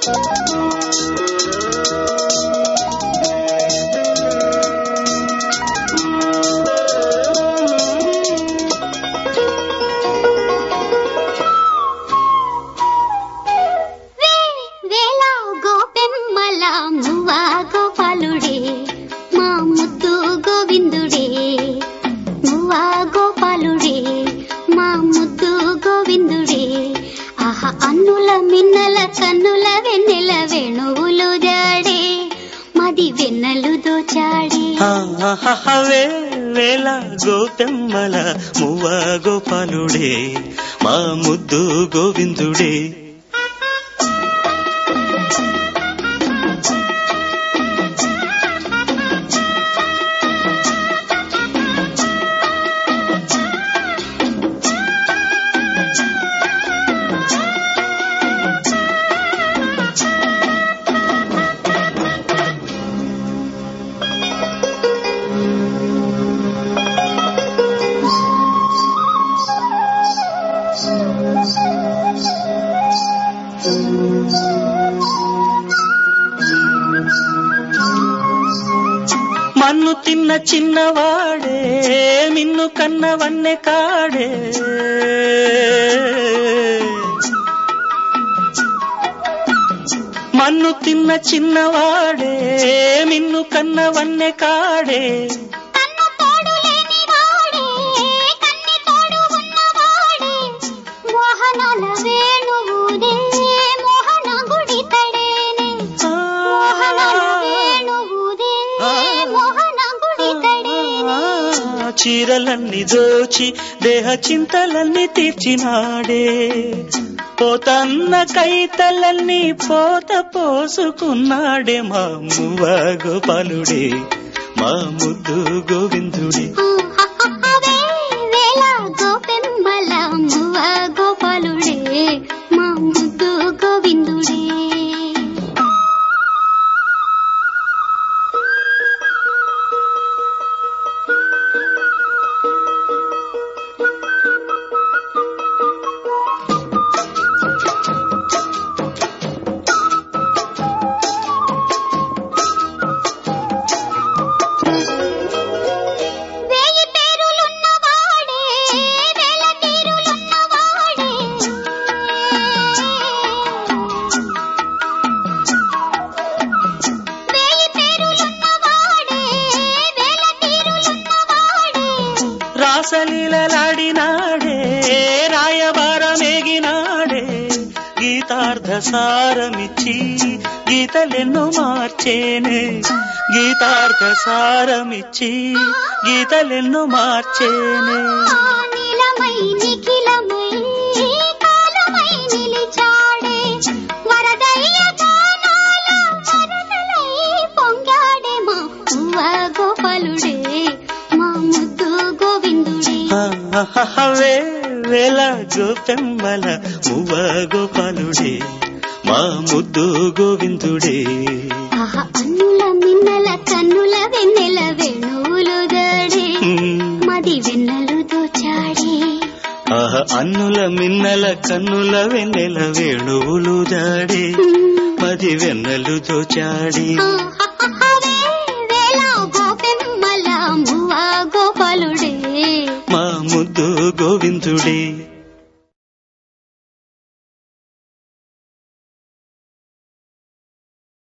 వే వేళ గోపెమ్మల మువ్వ గోపాలుడే మా ముద్దు గోవిందుడే మువ్వ గోపాలుడే మా ముద్దు గోవిందుడే ఆహా అన్నుల మిన్నల కన్నుల వెన్నెల వేణువులు జాడే మది వెన్నెలు దోచాడే ఆహాహాహవే వేల గోపెమ్మల మువ్వ గోపాలుడే మా ముద్దు గోవిందుడే మన్ను తిన్న చిన్నవాడే మిన్ను కన్న వన్నె కాడే మన్ను తిన్న చిన్నవాడే మిన్ను కన్న వన్నె కాడే కన్ను తోడు లేని వాడే కన్ని తోడు ఉన్నవాడే మోహనాల వేణువుదే మోహన గుడి తడేనే మోహనాల వేణువుదే మోహన గుడి తడేనే ఆ, చీరలన్నీ దోచి దేహ చింతలన్నీ తీర్చినాడే పోతన్న కైతలన్నీ పోత పోసుకున్నాడే మా మువ్వ గోపాలుడే మా ముద్దు గోవిందుడే అవే వేళ గోపెమ్మల మువ్వ గోపాలుడే మా ముద్దు గోవిందుడే వేయి పేరులున్నవాడే వేల తీరులున్నవాడే వేయి పేరులున్నవాడే వేల తీరులున్నవాడే రాసలీలలాడినాడే రాయబారమేగినాడే గీతార్థ సారమిచ్చి గీతలెన్నో మార్చేనే గీతార్థ సారమిచ్చి గీతలెన్నో మార్చేనే నీలమై నిఖిలమై కాలమై నిలిచాడే వరదయ్య గానాల వరదలై పొంగాడే మా పువ్వ గోపాలుడే మా ముద్దు గోవిందుడే ఆహాహాహవే వేల గోపెమ్మల మువ్వ గోపాలుడే మా ముద్దు గోవిందుడే ఆహా అన్నుల మిన్నల కన్నుల వెన్నెల వేణువులు దాడే ఉమ్. మది వెన్నెలు దోచాడే ఆహ అన్నుల మిన్నల కన్నుల వెన్నెల వేణువులు జాడే మది వెన్నెలు దోచాడి ఆహాహాహవే వేళ గోపెమ్మల మువ్వ గోపాలుడే మా ముద్దు గోవిందుడే